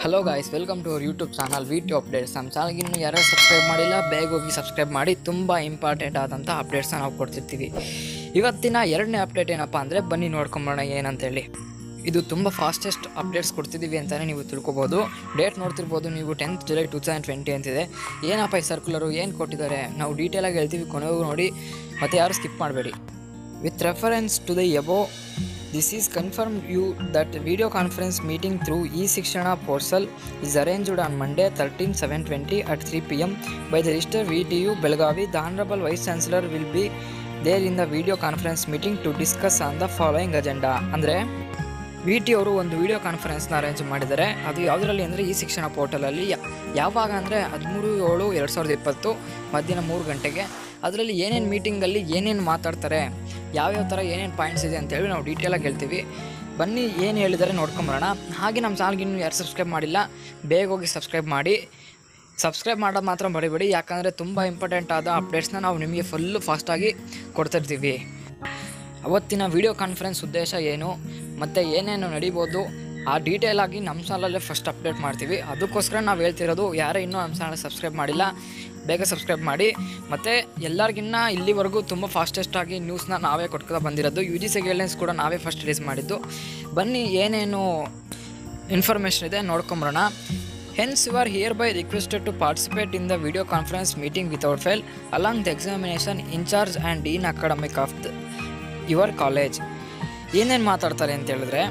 Hello guys welcome to our YouTube channel video updates ನಮ್ಮ ಚಾನಲ್ಗೆ ಇನ್ನೂ ಯಾರು ಸಬ್ಸ್ಕ್ರೈಬ್ ಮಾಡಿಲ್ಲ ಬೇಗ ಹೋಗಿ ಸಬ್ಸ್ಕ್ರೈಬ್ ಮಾಡಿ ತುಂಬ ಇಂಪಾರ್ಟೆಂಟ್ ಆದಂಥ ಅಪ್ಡೇಟ್ಸ್ನ ನಾವು ಕೊಡ್ತಿರ್ತೀವಿ ಇವತ್ತಿನ ಎರಡನೇ ಅಪ್ಡೇಟ್ ಏನಪ್ಪ ಅಂದರೆ ಬನ್ನಿ ನೋಡ್ಕೊಂಬೋಣ ಏನಂತೇಳಿ ಇದು ತುಂಬ ಫಾಸ್ಟೆಸ್ಟ್ ಅಪ್ಡೇಟ್ಸ್ ಕೊಡ್ತಿದ್ದೀವಿ ಅಂತಲೇ ನೀವು ತಿಳ್ಕೊಬೋದು ಡೇಟ್ ನೋಡ್ತಿರ್ಬೋದು ನೀವು tenth July two thousand twenty ಅಂತಿದೆ ಏನಪ್ಪ ಈ ಸರ್ಕ್ಯುಲರು ಏನು ಕೊಟ್ಟಿದ್ದಾರೆ ನಾವು ಡೀಟೇಲಾಗಿ ಹೇಳ್ತೀವಿ ಕೊನೆಗೂ ನೋಡಿ ಮತ್ತು ಯಾರು ಸ್ಕಿಪ್ ಮಾಡಬೇಡಿ With reference to the above, this is confirmed you that video conference meeting through e-Sikshana portal is arranged on Monday 13 720 at 3 pm by the registered VTU Belgavi. The Honorable Vice Chancellor will be there in the video conference meeting to discuss on the following agenda. ಅಂದರೆ V T ಅವರು ಒಂದು video ಕಾನ್ಫರೆನ್ಸ್ನ arrange ಮಾಡಿದ್ದಾರೆ ಅದು ಯಾವುದರಲ್ಲಿ ಅಂದರೆ ಈ ಶಿಕ್ಷಣ ಪೋರ್ಟಲಲ್ಲಿ ಯಾ- ಯಾವಾಗ ಅಂದರೆ ಹದಿಮೂರು ಏಳು ಎರಡು ಸಾವಿರದ ಇಪ್ಪತ್ತು ಮಧ್ಯಾಹ್ನ ಮೂರು ಗಂಟೆಗೆ ಅದರಲ್ಲಿ ಏನೇನು ಮೀಟಿಂಗಲ್ಲಿ ಏನೇನು ಮಾತಾಡ್ತಾರೆ ಯಾವ್ಯಾವ ಥರ ಏನೇನು ಪಾಯಿಂಟ್ಸ್ ಇದೆ ಅಂತೇಳಿ ನಾವು ಡೀಟೇಲಾಗಿ ಹೇಳ್ತೀವಿ ಬನ್ನಿ ಏನು ಹೇಳಿದ್ದಾರೆ ನೋಡ್ಕೊಂಬರೋಣ ಹಾಗೆ ನಮ್ಮ ಚಾನಲ್ಗೆ ಇನ್ನೂ ಯಾರು ಸಬ್ಸ್ಕ್ರೈಬ್ ಮಾಡಿಲ್ಲ ಬೇಗ ಹೋಗಿ ಸಬ್ಸ್ಕ್ರೈಬ್ ಮಾಡಿ ಸಬ್ಸ್ಕ್ರೈಬ್ ಮಾಡೋದು ಮಾತ್ರ ಮರಿಬೇಡಿ ಯಾಕಂದರೆ ತುಂಬ ಇಂಪಾರ್ಟೆಂಟ್ ಆದ ಅಪ್ಡೇಟ್ಸ್ನ ನಾವು ನಿಮಗೆ ಫುಲ್ಲು ಫಾಸ್ಟಾಗಿ ಕೊಡ್ತಿರ್ತೀವಿ ಅವತ್ತಿನ ವಿಡಿಯೋ ಕಾನ್ಫರೆನ್ಸ್ ಉದ್ದೇಶ ಏನು ಮತ್ತು ಏನೇನು ನಡಿಬೋದು ಆ ಡೀಟೇಲ್ ಆಗಿ ನಮ್ಮ ಚಾನಲಲ್ಲೇ ಫಸ್ಟ್ ಅಪ್ಡೇಟ್ ಮಾಡ್ತೀವಿ ಅದಕ್ಕೋಸ್ಕರ ನಾವು ಹೇಳ್ತಿರೋದು ಯಾರೇ ಇನ್ನೂ ನಮ್ಮ ಚಾನಲ್ ಸಬ್ಸ್ಕ್ರೈಬ್ ಮಾಡಿಲ್ಲ ಬೇಗ ಸಬ್ಸ್ಕ್ರೈಬ್ ಮಾಡಿ ಮತ್ತು ಎಲ್ಲರಿಗಿನ್ನ ಇಲ್ಲಿವರೆಗೂ ತುಂಬ ಫಾಸ್ಟೆಸ್ಟ್ ಆಗಿ ನ್ಯೂಸ್ನ ನಾವೇ ಕೊಟ್ಕೊತಾ ಬಂದಿರೋದು ಯು ಜಿ ಸಿ ಗೈಡ್ಲೈನ್ಸ್ ಕೂಡ ನಾವೇ ಫಸ್ಟ್ ರಿಲೀಸ್ ಮಾಡಿದ್ದು ಬನ್ನಿ ಏನೇನು ಇನ್ಫಾರ್ಮೇಷನ್ ಇದೆ ನೋಡ್ಕೊಂಬರೋಣ hence you are hereby requested to participate in the video conference meeting without fail along the examination incharge and dean academic of the your college ಏನೇನು ಮಾತಾಡ್ತಾರೆ ಅಂತ ಹೇಳಿದ್ರೆ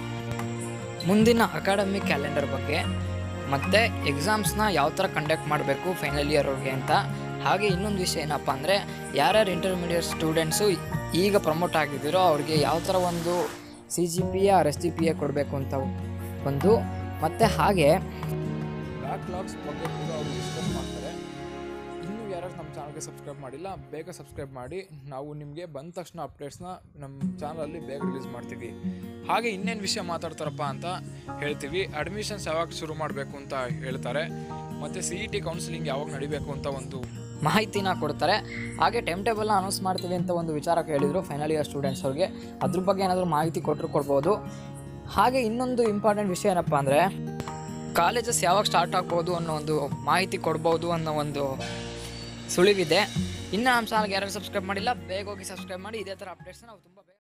ಮುಂದಿನ ಅಕಾಡೆಮಿಕ್ ಕ್ಯಾಲೆಂಡರ್ ಬಗ್ಗೆ ಮತ್ತು ಎಕ್ಸಾಮ್ಸ್ನ ಯಾವ ಥರ ಕಂಡಕ್ಟ್ ಮಾಡಬೇಕು ಫೈನಲ್ ಇಯರ್ ಅವ್ರಿಗೆ ಅಂತ ಹಾಗೆ ಇನ್ನೊಂದು ವಿಷಯ ಏನಪ್ಪ ಅಂದರೆ ಯಾರ್ಯಾರು ಇಂಟರ್ಮೀಡಿಯೇಟ್ ಸ್ಟೂಡೆಂಟ್ಸು ಈಗ ಪ್ರಮೋಟ್ ಆಗಿದ್ದೀರೋ ಅವ್ರಿಗೆ ಯಾವ ಥರ ಒಂದು C G P A or S G P A ಕೊಡಬೇಕು ಅಂತ ಒಂದು ಮತ್ತು ಹಾಗೆ ಬ್ಯಾಕ್ಲಾಗ್ಸ್ ಬಗ್ಗೆ ಕೂಡ ಅವರು ಡಿಸ್ಕಸ್ ಮಾಡ್ತಾರೆ ಇನ್ನೂ ಯಾರು ನಮ್ಮ ಚಾನಲ್ಗೆ ಸಬ್ಸ್ಕ್ರೈಬ್ ಮಾಡಿಲ್ಲ ಬೇಗ ಸಬ್ಸ್ಕ್ರೈಬ್ ಮಾಡಿ ನಾವು ನಿಮಗೆ ಬಂದ ತಕ್ಷಣ ಅಪ್ಡೇಟ್ಸ್ನ ನಮ್ಮ ಚಾನಲಲ್ಲಿ ಬೇಗ ರಿಲೀಸ್ ಮಾಡ್ತೀವಿ ಹಾಗೆ ಇನ್ನೇನು ವಿಷಯ ಮಾತಾಡ್ತಾರಪ್ಪ ಅಂತ ಹೇಳ್ತೀವಿ ಅಡ್ಮಿಷನ್ಸ್ ಯಾವಾಗ ಶುರು ಮಾಡಬೇಕು ಅಂತ ಹೇಳ್ತಾರೆ ಮತ್ತು ಸಿ ಇ ಟಿ ಕೌನ್ಸಿಲಿಂಗ್ ಯಾವಾಗ ನಡಿಬೇಕು ಅಂತ ಒಂದು ಮಾಹಿತಿನ ಕೊಡ್ತಾರೆ ಹಾಗೆ ಟೈಮ್ ಟೇಬಲ್ನ ಅನೌನ್ಸ್ ಮಾಡ್ತೀವಿ ಅಂತ ಒಂದು ವಿಚಾರ ಹೇಳಿದರು ಫೈನಲ್ ಇಯರ್ ಸ್ಟೂಡೆಂಟ್ಸ್ ಅವ್ರಿಗೆ ಅದ್ರ ಬಗ್ಗೆ ಏನಾದರೂ ಮಾಹಿತಿ ಕೊಟ್ಟರು ಕೊಡ್ಬೋದು ಹಾಗೆ ಇನ್ನೊಂದು ಇಂಪಾರ್ಟೆಂಟ್ ವಿಷಯ ಏನಪ್ಪ ಅಂದರೆ ಕಾಲೇಜಸ್ ಯಾವಾಗ ಸ್ಟಾರ್ಟ್ ಆಗ್ಬೋದು ಅನ್ನೋ ಒಂದು ಮಾಹಿತಿ ಕೊಡ್ಬೋದು ಅನ್ನೋ ಒಂದು ಸುಳಿವಿದೆ ಇನ್ನು ನಮ್ಮ ಚಾನಲ್ಗೆ ಯಾರು ಸಬ್ಸ್ಕ್ರೈಬ್ ಮಾಡಿಲ್ಲ ಬೇಗ ಹೋಗಿ ಸಬ್ಸ್ಕ್ರೈಬ್ ಮಾಡಿ ಇದೇ ಥರ ಅಪ್ಡೇಟ್ಸ್ನ ನಾವು ತುಂಬ ಬೇಗ